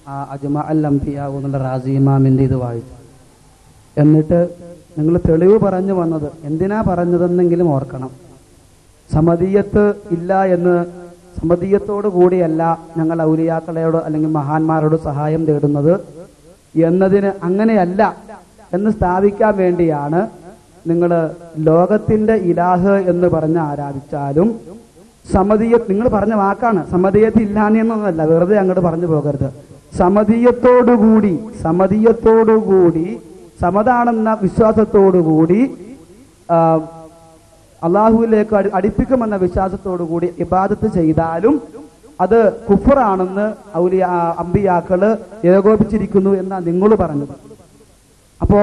ആ അജ്മ അൽ അംബിയാവു എന്നുള്ള റാസി ഇമാമിന്റെ ഇത് വായിച്ചു എന്നിട്ട് നിങ്ങൾ തെളിവ് പറഞ്ഞു വന്നത് എന്തിനാ പറഞ്ഞതെന്നെങ്കിലും ഓർക്കണം സമതീയത്ത് ഇല്ല എന്ന് സമതീയത്തോടു കൂടിയല്ല ഞങ്ങൾ ഔലിയാക്കളയോട് അല്ലെങ്കിൽ മഹാന്മാരോട് സഹായം തേടുന്നത് എന്നതിന് അങ്ങനെയല്ല എന്ന് സ്ഥാപിക്കാൻ വേണ്ടിയാണ് നിങ്ങൾ ലോകത്തിന്റെ ഇലാഹ് എന്ന് പറഞ്ഞ് ആരാധിച്ചാലും സമതീയ നിങ്ങൾ പറഞ്ഞ വാക്കാണ് സമതീയത്ത് ഇല്ലാന്ന് എന്നൊന്നല്ല വെറുതെ അങ്ങോട്ട് പറഞ്ഞു പോകരുത് സമതീയത്തോടുകൂടി സമതീയത്തോടുകൂടി സമതാണെന്ന വിശ്വാസത്തോടുകൂടി ആ, അള്ളാഹുവിലേക്ക് അടി- അടുപ്പിക്കുമെന്ന വിശ്വാസത്തോടു കൂടി ഇബാദത്ത് ചെയ്താലും അത് കുഫറാണെന്ന് ഔലിയ ആ, അമ്പിയാക്കള് ഏകോപിച്ചിരിക്കുന്നു എന്നാ നിങ്ങൾ പറഞ്ഞത് അപ്പോ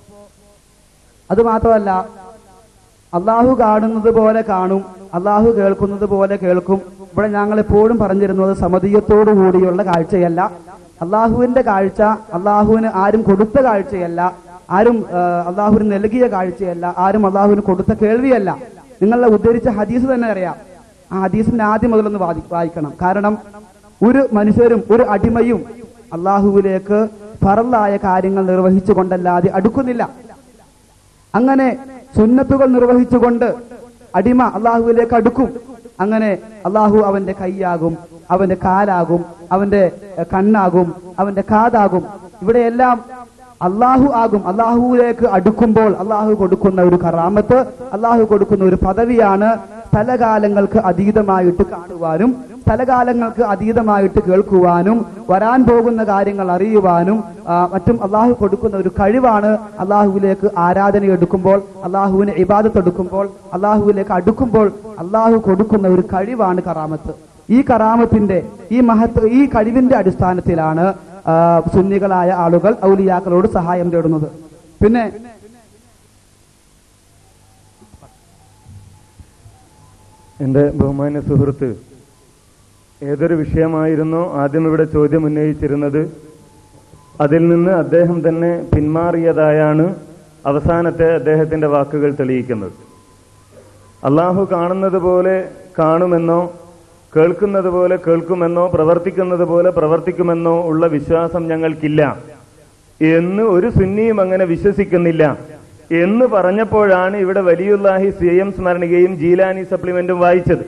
അത് മാത്രമല്ല അള്ളാഹു കാണുന്നത് പോലെ കാണും അള്ളാഹു കേൾക്കുന്നത് പോലെ കേൾക്കും ഇവിടെ ഞങ്ങൾ എപ്പോഴും പറഞ്ഞിരുന്നത് സമതീയത്തോടു കൂടിയുള്ള കാഴ്ചയല്ല അള്ളാഹുവിന്റെ കാഴ്ച അള്ളാഹുവിന് ആരും കൊടുത്ത കാഴ്ചയല്ല ആരും ആ, അള്ളാഹുവിന് നൽകിയ കാഴ്ചയല്ല ആരും അള്ളാഹുവിന് കൊടുത്ത കേൾവിയല്ല നിങ്ങളെ ഉദ്ധരിച്ച ഹദീസ് തന്നെ അറിയാം ആ ഹദീസിന്റെ ആദ്യം മുതലൊന്ന് വാദി- വായിക്കണം കാരണം ഒരു മനുഷ്യരും ഒരു അടിമയും അള്ളാഹുവിലേക്ക് ഫറലായ കാര്യങ്ങൾ നിർവഹിച്ചുകൊണ്ടല്ലാതെ അടുക്കുന്നില്ല അങ്ങനെ സുന്നത്തുകൾ നിർവഹിച്ചുകൊണ്ട് അടിമ അള്ളാഹുവിലേക്ക് അടുക്കും അങ്ങനെ അള്ളാഹു അവന്റെ കൈയാകും അവന്റെ കാലാകും അവന്റെ എഹ്, കണ്ണാകും അവന്റെ കാതാകും ഇവിടെയെല്ലാം അള്ളാഹു ആകും അള്ളാഹുവിലേക്ക് അടുക്കുമ്പോൾ അള്ളാഹു കൊടുക്കുന്ന ഒരു കറാമത്ത് അള്ളാഹു കൊടുക്കുന്ന ഒരു പദവിയാണ് സ്ഥലകാലങ്ങൾക്ക് അതീതമായിട്ട് കാണുവാനും സ്ഥലകാലങ്ങൾക്ക് അതീതമായിട്ട് കേൾക്കുവാനും വരാൻ പോകുന്ന കാര്യങ്ങൾ അറിയുവാനും ആ, മറ്റും അള്ളാഹു കൊടുക്കുന്ന ഒരു കഴിവാണ് അള്ളാഹുവിലേക്ക് ആരാധന എടുക്കുമ്പോൾ അള്ളാഹുവിന് ഇബാദത്ത് എടുക്കുമ്പോൾ അള്ളാഹുവിലേക്ക് അടുക്കുമ്പോൾ അള്ളാഹു കൊടുക്കുന്ന ഒരു കഴിവാണ് കറാമത്ത് ഈ കറാമത്തിന്റെ ഈ മഹത്വ ഈ കഴിവിന്റെ അടിസ്ഥാനത്തിലാണ് ആ, സുന്നികളായ ആളുകൾ ഔലിയാക്കളോട് സഹായം തേടുന്നത് പിന്നെ എൻ്റെ ബഹുമാന്യ സുഹൃത്ത് ഏതൊരു വിഷയമായിരുന്നോ ആദ്യം ഇവിടെ ചോദ്യം ഉന്നയിച്ചിരുന്നത് അതിൽ നിന്ന് അദ്ദേഹം തന്നെ പിന്മാറിയതായാണ് അവസാനത്തെ അദ്ദേഹത്തിന്റെ വാക്കുകൾ തെളിയിക്കുന്നത് അള്ളാഹു കാണുന്നത് പോലെ കാണുമെന്നോ കേൾക്കുന്നത് പോലെ കേൾക്കുമെന്നോ പ്രവർത്തിക്കുന്നത് പോലെ പ്രവർത്തിക്കുമെന്നോ ഉള്ള വിശ്വാസം ഞങ്ങൾക്കില്ല എന്ന് ഒരു സുന്നിയും അങ്ങനെ വിശ്വസിക്കുന്നില്ല എന്ന് പറഞ്ഞപ്പോഴാണ് ഇവിടെ വലിയുല്ലാഹി സി എം സ്മരണികയും ജീലാനി സപ്ലിമെന്റും വായിച്ചത്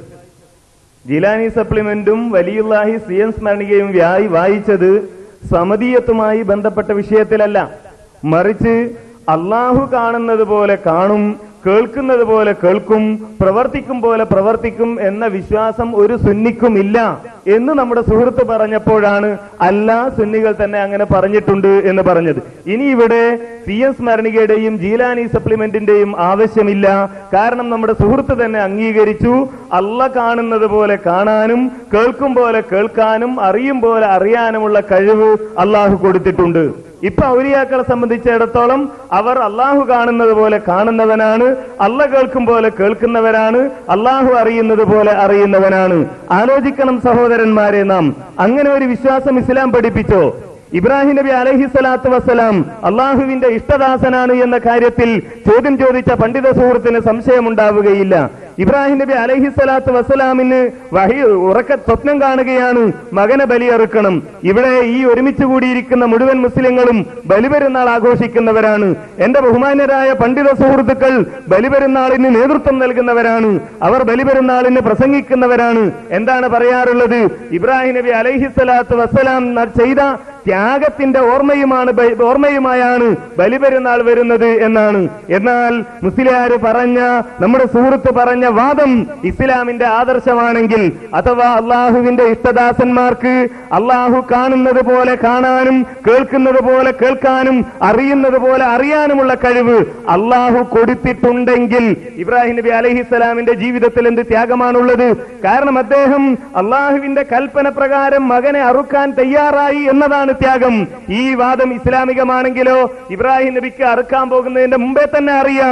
ജീലാനി സപ്ലിമെന്റും വലിയുല്ലാഹി സി എം സ്മരണികയും വ്യായി വായിച്ചത് സമതീയത്തുമായി ബന്ധപ്പെട്ട വിഷയത്തിലല്ല മറിച്ച് അള്ളാഹു കാണുന്നത് പോലെ കാണും കേൾക്കുന്നത് പോലെ കേൾക്കും പ്രവർത്തിക്കും പോലെ പ്രവർത്തിക്കും എന്ന വിശ്വാസം ഒരു സുന്നിക്കും ഇല്ല എന്ന് നമ്മുടെ സുഹൃത്ത് പറഞ്ഞപ്പോഴാണ് എല്ലാ സുന്നികൾ തന്നെ അങ്ങനെ പറഞ്ഞിട്ടുണ്ട് എന്ന് പറഞ്ഞത് ഇനി ഇവിടെ സി എസ് സ്മരണികയുടെയും ജീലാനി സപ്ലിമെന്റിന്റെയും ആവശ്യമില്ല കാരണം നമ്മുടെ സുഹൃത്ത് തന്നെ അംഗീകരിച്ചു അല്ല കാണുന്നത് പോലെ കാണാനും കേൾക്കും പോലെ കേൾക്കാനും അറിയും പോലെ അറിയാനുമുള്ള കഴിവ് അള്ളാഹു കൊടുത്തിട്ടുണ്ട് ഇപ്പൊ ഔലിയാക്കളെ സംബന്ധിച്ചിടത്തോളം അവർ അള്ളാഹു കാണുന്നത് പോലെ കാണുന്നവനാണ് അല്ല കേൾക്കും പോലെ കേൾക്കുന്നവരാണ് അള്ളാഹു അറിയുന്നത് പോലെ അറിയുന്നവനാണ് ആലോചിക്കണം സഹോദരന്മാരെ നാം അങ്ങനെ ഒരു വിശ്വാസം ഇസ്ലാം പഠിപ്പിച്ചോ ഇബ്രാഹിം നബി അലഹി സ്വലാത്തു വസ്സലാം അള്ളാഹുവിന്റെ ഇഷ്ടദാസനാണ് എന്ന കാര്യത്തിൽ ചോദ്യം ചോദിച്ച പണ്ഡിത സുഹൃത്തിന് സംശയമുണ്ടാവുകയില്ല ഇബ്രാഹിം നബി അലഹി സ്വലാത്തു വസ്സലാമിന് വഹി ഉറക്ക സ്വപ്നം കാണുകയാണ് മകനെ ബലിയെറുക്കണം ഇവിടെ ഈ ഒരുമിച്ച് കൂടിയിരിക്കുന്ന മുഴുവൻ മുസ്ലിങ്ങളും ബലിപെരുന്നാൾ ആഘോഷിക്കുന്നവരാണ് എന്റെ ബഹുമാന്യരായ പണ്ഡിത സുഹൃത്തുക്കൾ ബലിപെരുന്നാളിന് നേതൃത്വം നൽകുന്നവരാണ് അവർ ബലിപെരുന്നാളിന് പ്രസംഗിക്കുന്നവരാണ് എന്താണ് പറയാറുള്ളത് ഇബ്രാഹിം നബി അലൈഹി സ്വലാത്തു വസ്സലാം ന- ചെയ്ത ത്യാഗത്തിന്റെ ഓർമ്മയുമാണ് ബ- ഓർമ്മയുമായാണ് ബലിപെരുന്നാൾ വരുന്നത് എന്നാണ് എന്നാൽ മുസ്ലിയാര് പറഞ്ഞ നമ്മുടെ സുഹൃത്ത് പറഞ്ഞ വാദം ഇസ്ലാമിന്റെ ആദർശമാണെങ്കിൽ അഥവാ അള്ളാഹുവിന്റെ ഇഷ്ടദാസന്മാർക്ക് അള്ളാഹു കാണുന്നത് പോലെ കാണാനും കേൾക്കുന്നത് പോലെ കേൾക്കാനും അറിയുന്നത് പോലെ അറിയാനുമുള്ള കഴിവ് അള്ളാഹു കൊടുത്തിട്ടുണ്ടെങ്കിൽ ഇബ്രാഹിം നബി അലഹിസ്സലാമിന്റെ ജീവിതത്തിൽ എന്ത് ത്യാഗമാണുള്ളത് കാരണം അദ്ദേഹം അള്ളാഹുവിന്റെ കൽപ്പന പ്രകാരം മകനെ അറുക്കാൻ തയ്യാറായി എന്നതാണ് ത്യാഗം ഈ വാദം ഇസ്ലാമികമാണെങ്കിലോ ഇബ്രാഹിം നബിക്ക് അറുക്കാൻ പോകുന്നതിന്റെ മുമ്പേ തന്നെ അറിയാം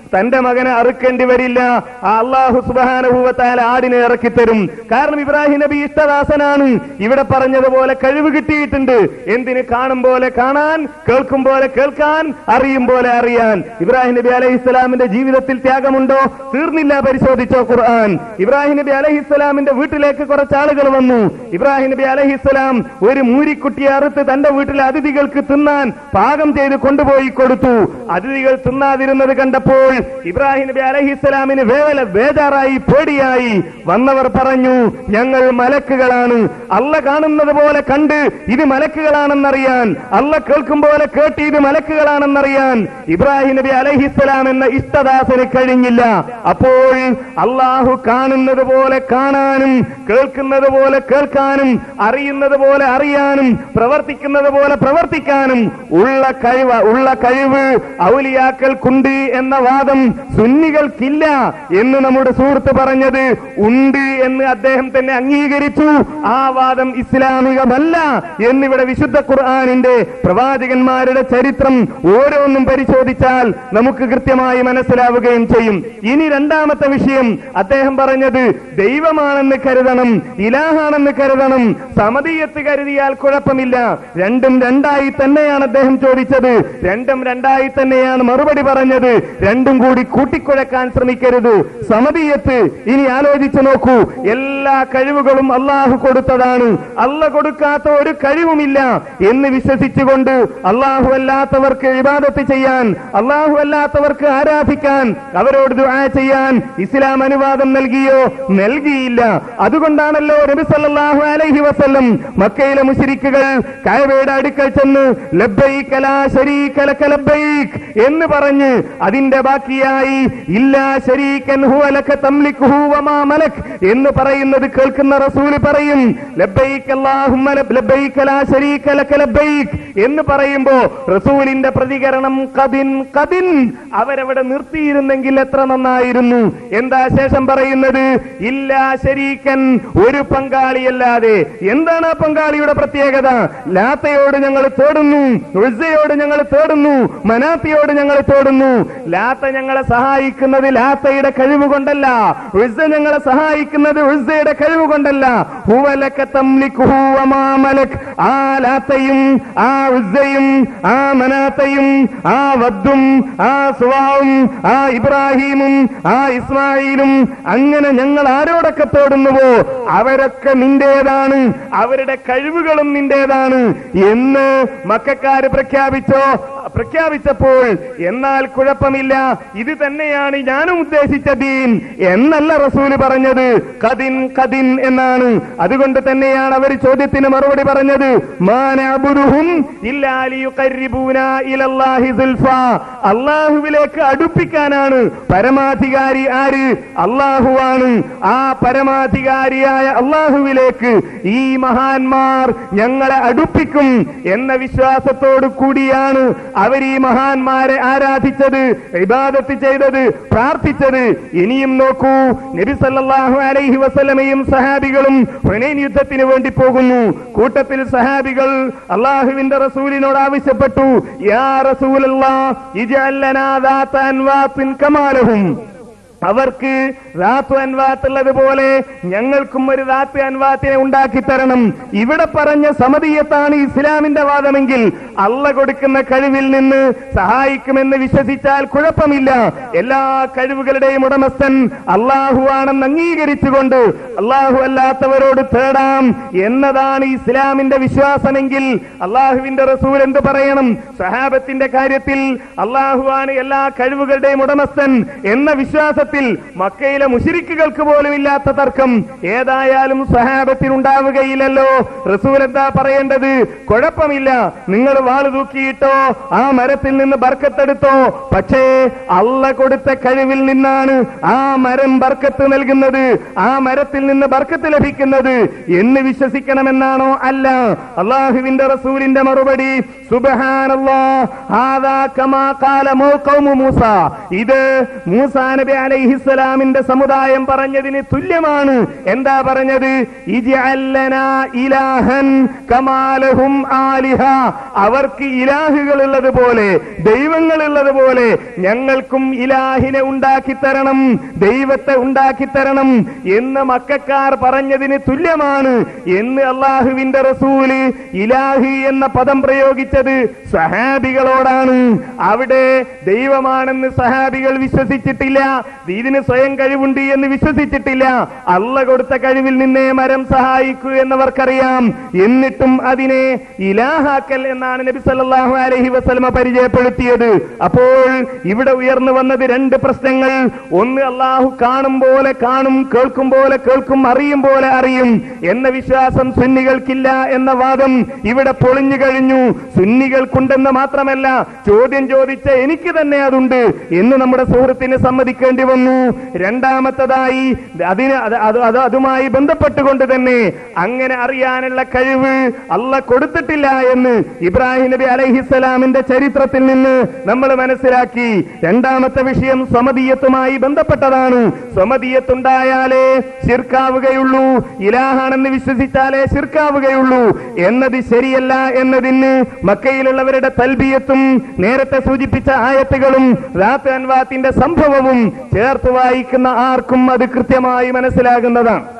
തന്റെ മകനെ അറുക്കേണ്ടി വരില്ല ആ അള്ളാഹു സുബാനുഭൂവത്താൽ ആടിനെ ഇറക്കിത്തരും കാരണം ഇബ്രാഹിം നബി ഇഷ്ടദാസനാണ് ഇവിടെ പറഞ്ഞതുപോലെ കഴിവ് കിട്ടിയിട്ടുണ്ട് എന്തിന് കാണും പോലെ കാണാൻ കേൾക്കും പോലെ കേൾക്കാൻ അറിയും പോലെ അറിയാൻ ഇബ്രാഹിം നബി അലൈഹി ഇസ്ലാമിന്റെ ജീവിതത്തിൽ ത്യാഗമുണ്ടോ തീർന്നില്ല പരിശോധിച്ചോ ഖുർആൻ ഇബ്രാഹിം നബി അലൈഹി ഇസ്ലാമിന്റെ വീട്ടിലേക്ക് കുറച്ച് ആളുകൾ വന്നു ഇബ്രാഹിം നബി അലൈഹി ഇസ്ലാം ഒരു മൂരിക്കുട്ടിയെ അറുത്ത് തന്റെ വീട്ടിലെ അതിഥികൾക്ക് തിന്നാൻ പാകം ചെയ്ത് കൊണ്ടുപോയി കൊടുത്തു അതിഥികൾ തിന്നാതിരുന്നത് കണ്ടപ്പോൾ ഇബ്രാഹിം നബി അലൈഹി ഇസ്ലാമിന് വേവല ബേജാറായി പേടിയായി വന്നവർ പറഞ്ഞു ഞങ്ങൾ മലക്കുകളാണ് അല്ല കാണുന്നത് പോലെ കണ്ട് ഇത് മലക്കുകളാണെന്നറിയാൻ അല്ല കേൾക്കും പോലെ കേട്ട് ഇത് മലക്കുകളാണെന്നറിയാൻ ഇബ്രാഹിം നബി അലഹിസ്സലാം എന്ന ഇഷ്ടദാസന് കഴിഞ്ഞില്ല അപ്പോൾ അള്ളാഹു കാണുന്നത് പോലെ കാണാനും കേൾക്കുന്നത് പോലെ കേൾക്കാനും അറിയുന്നത് പോലെ അറിയാനും പ്രവർത്തിക്കുന്നത് പോലെ പ്രവർത്തിക്കാനും ഉള്ള കഴിവ് ഉള്ള കഴിവ് ഔലിയാക്കൾക്കുണ്ട് എന്ന വാദം സുന്നികൾക്കില്ല എന്ന് നമ്മുടെ സുഹൃത്ത് പറഞ്ഞത് ഉണ്ട് എന്ന് അദ്ദേഹം തന്നെ അംഗീകരിച്ചു ആ വാദം ഇസ്ലാമികമല്ല എന്നിവിടെ വിശുദ്ധ ഖുർആാനിന്റെ പ്രവാചകന്മാരുടെ ചരിത്രം ഓരോന്നും പരിശോധിച്ചാൽ നമുക്ക് കൃത്യമായി മനസ്സിലാവുകയും ചെയ്യും ഇനി രണ്ടാമത്തെ വിഷയം അദ്ദേഹം പറഞ്ഞത് ദൈവമാണെന്ന് കരുതണം ഇലാഹാണെന്ന് കരുതണം സമതീയത്ത് കരുതിയാൽ കുഴപ്പമില്ല രണ്ടും രണ്ടായി തന്നെയാണ് അദ്ദേഹം ചോദിച്ചത് രണ്ടും രണ്ടായി തന്നെയാണ് മറുപടി പറഞ്ഞത് രണ്ടും കൂടി കൂട്ടിക്കുഴക്കാൻ ശ്രമിക്കരുത് സമതീയത്ത് ഇനി ആലോചിച്ചു നോക്കൂ എല്ലാ കഴിവുകളും അള്ളാഹു കൊടുത്തതാണ് അല്ല കൊടുക്കാത്ത ഒരു കഴിവുമില്ല എന്ന് വിശ്വസിച്ചുകൊണ്ട് അള്ളാഹു അല്ലാത്തവർക്ക് ഇബാദത്ത് ചെയ്യാൻ അള്ളാഹു അല്ലാത്തവർക്ക് ആരാധിക്കാൻ അവരോട് ദുആ ചെയ്യാൻ ഇസ്ലാം അനുവാദം നൽകിയോ നൽകിയില്ല അതുകൊണ്ടാണല്ലോ നബി സല്ലല്ലാഹു അലൈഹി വസല്ലം മക്കയിലെ മുശ്രിക്കുകൾ കഅബയുടെ അടുക്കൽ ചെന്ന് ലബ്ബൈക ലാ ശരീക ലക ലബ്ബൈക് എന്ന് പറഞ്ഞ് അതിന്റെ ബാക്കിയായി ഇല്ലാ ശരീകൻ ഹുവ ലക തംലിക്കുഹു വമാ മലക് എന്ന് പറയുന്നത് കേൾക്കുന്ന റസൂൽ പറയും ലബ്ബൈക അല്ലാഹുമ്മ ലബ്- ലബ്ബൈക ലാ ശരീക ലക ലബ്ബൈക് എന്ന് പറയുമ്പോ റസൂലിന്റെ പ്രതികരണം കദിൻ കദിൻ അവരവിടെ നിർത്തിയിരുന്നെങ്കിൽ എത്ര നന്നായിരുന്നു എന്താ ശേഷം പറയുന്നത് ഇല്ലാ ശരീക്കൻ ഒരു പങ്കാളിയല്ലാതെ എന്താണ് ആ പങ്കാളിയുടെ പ്രത്യേകത ലാത്തയോട് ഞങ്ങൾ തേടുന്നു ഉൾസയോട് ഞങ്ങൾ തേടുന്നു മനാത്തിയോട് ഞങ്ങൾ തേടുന്നു ലാത്ത ഞങ്ങളെ സഹായിക്കുന്നത് ലാത്തയുടെ കഴിവ് കൊണ്ടല്ല ഉൾസ ഞങ്ങളെ സഹായിക്കുന്നത് ഉൾസയുടെ കഴിവ് കൊണ്ടല്ല ഹുവലക തംലിക്കുഹു വമാ മലക് ആ ലാത്തയും ആ ഉസ്സയും ആ മനാത്തയും ആ വദ്ദും ആ സുവാവും ആ ഇബ്രാഹീമും ആ ഇസ്മായിലും അങ്ങനെ ഞങ്ങൾ ആരോടൊക്കെ തേടുന്നുവോ അവരൊക്കെ നിന്റേതാണ് അവരുടെ കഴിവുകളും നിന്റേതാണ് എന്ന് മക്കാര് പ്രഖ്യാപിച്ചോ പ്രഖ്യാപിച്ചപ്പോൾ എന്നാൽ കുഴപ്പമില്ല ഇത് തന്നെയാണ് ഞാനും ഉദ്ദേശിച്ച ദീൻ എന്നല്ല റസൂല് പറഞ്ഞത് കദിൻ കദിൻ എന്നാണ് അതുകൊണ്ട് തന്നെയാണ് അവർ ചോദ്യത്തിന് മറുപടി പറഞ്ഞത് മാനബുരുഹും അള്ളാഹുവിലേക്ക് അടുപ്പിക്കാനാണ് പരമാധികാരി ആര് അള്ളാഹുവാണ് ആ പരമാധികാരിയായ അള്ളാഹുവിലേക്ക് ഈ മഹാന്മാർ ഞങ്ങളെ അടുപ്പിക്കും എന്ന വിശ്വാസത്തോടു കൂടിയാണ് അവർ ഈ മഹാന്മാരെ ആരാധിച്ചത് ഇബാദത്ത് ചെയ്തത് പ്രാർത്ഥിച്ചത് ഇനിയും നോക്കൂ നബി സല്ലല്ലാഹു അലൈഹി വസല്ലമയും സഹാബികളും ഹുനൈൻ യുദ്ധത്തിന് വേണ്ടി പോകുന്നു കൂട്ടത്തിൽ സഹാബികൾ അള്ളാഹുവിന്റെ റസൂലിനോട് ആവശ്യപ്പെട്ടു യാ റസൂലല്ലാ ഇജ്അൽ ലനാ ദാത അൻവാത്തിൻ കമാലഹും അവർക്ക് റാത്തു അൻവാത്തുള്ളത് പോലെ ഞങ്ങൾക്കും ഒരു റാത്ത് അൻവാത്തിനെ ഉണ്ടാക്കി തരണം ഇവിടെ പറഞ്ഞ സമതീയത്താണ് ഇസ്ലാമിന്റെ വാദമെങ്കിൽ അള്ള കൊടുക്കുന്ന കഴിവിൽ നിന്ന് സഹായിക്കുമെന്ന് വിശ്വസിച്ചാൽ കുഴപ്പമില്ല എല്ലാ കഴിവുകളുടെയും ഉടമസ്ഥൻ അള്ളാഹു ആണെന്ന് അംഗീകരിച്ചുകൊണ്ട് അള്ളാഹു അല്ലാത്തവരോട് തേടാം എന്നതാണ് ഇസ്ലാമിന്റെ വിശ്വാസമെങ്കിൽ അള്ളാഹുവിന്റെ റസൂൽ എന്ത് പറയണം സഹാബത്തിന്റെ കാര്യത്തിൽ അള്ളാഹുവാണ് എല്ലാ കഴിവുകളുടെയും ഉടമസ്ഥൻ എന്ന വിശ്വാസത്തിൽ മക്കയിലെ മുഷിരിക്കുകൾക്ക് പോലും ഇല്ലാത്ത തർക്കം ഏതായാലും സഹാബത്തിനുണ്ടാവുകയില്ലല്ലോ റസൂൽ എന്താ പറയേണ്ടത് കുഴപ്പമില്ല നിങ്ങൾ വാള് തൂക്കിയിട്ടോ ആ മരത്തിൽ നിന്ന് ബർക്കത്തെടുത്തോ പക്ഷേ അള്ള കൊടുത്ത കഴിവിൽ നിന്നാണ് ആ മരം ബർക്കത്ത് നൽകുന്നത് ആ മരത്തിൽ നിന്ന് ബർക്കത്ത് ലഭിക്കുന്നത് എന്ന് വിശ്വസിക്കണമെന്നാണോ അല്ല അള്ളാഹുവിന്റെ റസൂലിന്റെ മറുപടി സുബഹാനല്ലാ ഹാദാ കമാ ഖാല മൗ ഖൗമു മൂസ ഇത് മൂസാ നബി അലൈഹി അലൈഹിസ്സലാമിന്റെ സമുദായം പറഞ്ഞതിന് തുല്യമാണ് എന്താ പറഞ്ഞത് ഇജ്അൽ ലനാ ഇലാഹൻ കമാലഹും ആലിഹ അവർക്ക് ഇലാഹുകൾ ഉള്ളതുപോലെ ദൈവങ്ങൾ ഉള്ളതുപോലെ ഞങ്ങൾക്കും ഇലാഹിനെ ഉണ്ടാക്കി തരണം ദൈവത്തെ ഉണ്ടാക്കി തരണം എന്ന് മക്കാർ പറഞ്ഞതിന് തുല്യമാണ് എന്ന് അള്ളാഹുവിന്റെ റസൂല് ഇലാഹി എന്ന പദം പ്രയോഗിച്ചത് സഹാബികളോടാണ് അവിടെ ദൈവമാണെന്ന് സഹാബികൾ വിശ്വസിച്ചിട്ടില്ല ഇതിന് സ്വയം കഴിവുണ്ട് എന്ന് വിശ്വസിച്ചിട്ടില്ല അല്ല കൊടുത്ത കഴിവിൽ നിന്നേ മരം സഹായിക്കൂ എന്നവർക്കറിയാം എന്നിട്ടും അതിനെ ഇലാഹാക്കൽ എന്നാണ് നബി സല്ലല്ലാഹു അലൈഹി വസല്ലമ പരിചയപ്പെടുത്തിയത് അപ്പോൾ ഇവിടെ ഉയർന്നു വന്നത് രണ്ട് പ്രശ്നങ്ങൾ ഒന്ന് അള്ളാഹു കാണും പോലെ കാണും കേൾക്കും പോലെ കേൾക്കും അറിയും പോലെ അറിയും എന്ന വിശ്വാസം സുന്നികൾക്കില്ല എന്ന വാദം ഇവിടെ പൊളിഞ്ഞു കഴിഞ്ഞു സുന്നികൾക്കുണ്ടെന്ന് മാത്രമല്ല ചോദ്യം ചോദിച്ച എനിക്ക് തന്നെ അതുണ്ട് എന്ന് നമ്മുടെ സുഹൃത്തിന് സമ്മതിക്കേണ്ടി വന്നു രണ്ടാമത്തതായി അതിന് അത് അത് അത് അതുമായി ബന്ധപ്പെട്ടുകൊണ്ട് തന്നെ അങ്ങനെ അറിയാനുള്ള കഴിവ് അല്ല കൊടുത്തിട്ടില്ല എന്ന് ഇബ്രാഹിം നബി അലൈഹിസ്സലാമിന്റെ ചരിത്രത്തിൽ നിന്ന് നമ്മൾ മനസ്സിലാക്കി രണ്ടാമത്തെ വിഷയം സമതീയത്തുമായി ബന്ധപ്പെട്ടതാണ് സമതീയത്തുണ്ടായാലേ ശിർക്കാവുകയുള്ളൂ ഇലാഹാണെന്ന് വിശ്വസിച്ചാലേ ശിർക്കാവുകയുള്ളൂ എന്നത് ശരിയല്ല എന്നതിന് മക്കയിലുള്ളവരുടെ തൽബിയത്തും നേരത്തെ സൂചിപ്പിച്ച ആയത്തുകളും റാത്ത് അൻവാത്തിന്റെ സംഭവവും ചേർത്ത് വായിക്കുന്ന ആർക്കും അത് കൃത്യമായി മനസ്സിലാകുന്നതാണ്